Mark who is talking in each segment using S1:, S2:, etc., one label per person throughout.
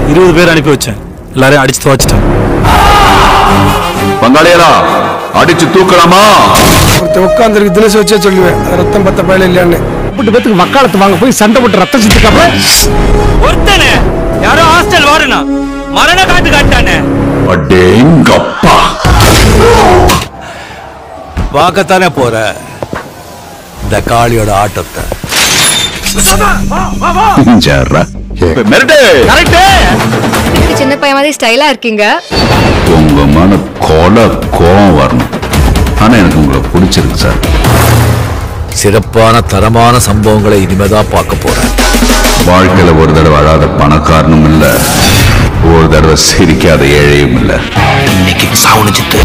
S1: இருபது பேர் அனுப்பி வச்சேன் எல்லாரையும் அடிச்சு துவச்சிட்டேன்
S2: பங்காளியரா அடிச்சு தூக்கலாமா
S3: ஒருத்தன் உட்காந்துருக்கு தினசு வச்சே சொல்லுவேன் அது ரத்தம் பத்த பயல இல்லையான்னு
S4: கூப்பிட்டு பேத்துக்கு வக்காலத்து வாங்க போய் சண்டை போட்டு ரத்தம் சுத்திக்காம
S5: ஒருத்தனே யாரோ ஹாஸ்டல் வாருனா மரண காட்டு காட்டானே
S2: அடேங்கப்பா
S6: பார்க்கத்தானே போற இந்த காளியோட ஆட்டத்தை
S2: ஜர்ரா. மிரட்டு
S7: இதுக்கு சின்ன பையன் மாதிரி ஸ்டைலா இருக்கீங்க
S2: உங்க மன கொலை கோவம் வரணும் ஆனா எனக்கு உங்களை பிடிச்சிருக்கு சார்
S6: சிறப்பான தரமான சம்பவங்களை இனிமேதான் பார்க்க போறேன்
S2: வாழ்க்கையில ஒரு தடவை அழாத பணக்காரனும் இல்ல ஒரு தடவை சிரிக்காத ஏழையும் இல்ல
S6: இன்னைக்கு சாவணிச்சிட்டு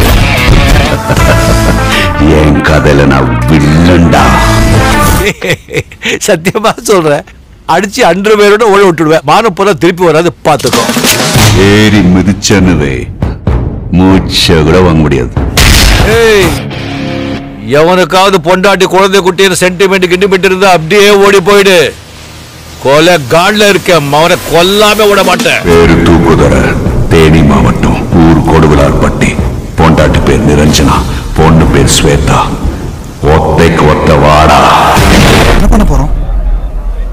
S2: என் கதையில நான் வில்லன்டா
S6: சத்தியமா சொல்றேன் அடிச்சு அன்று பேரோட ஓட விட்டுடுவேன் மானம் போல திருப்பி வராது பாத்துக்கோ
S2: ஏறி மிதிச்சனுவே மூச்சை கூட வாங்க முடியாது
S6: ஏய் எவனுக்காவது பொண்டாட்டி குழந்தை குட்டின்னு சென்டிமெண்ட் கிண்டிமெண்ட் இருந்தா அப்படியே ஓடி போயிடு கொலை காட்ல இருக்க அவனை கொல்லாம விட மாட்டேன்
S2: பேரு தூக்குதர தேனி மாவட்டம் ஊர் கொடுவிலார்பட்டி பொண்டாட்டி பேர் நிரஞ்சனா பொண்ணு பேர் ஸ்வேதா ஒத்தைக்கு ஒத்த வாடா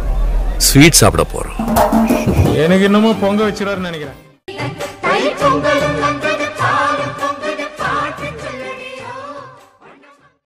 S6: ஸ்வீட் சாப்பிட போறோம்
S3: எனக்கு என்னமோ பொங்க வச்சிடாருன்னு நினைக்கிறேன்
S8: தை பொங்கல்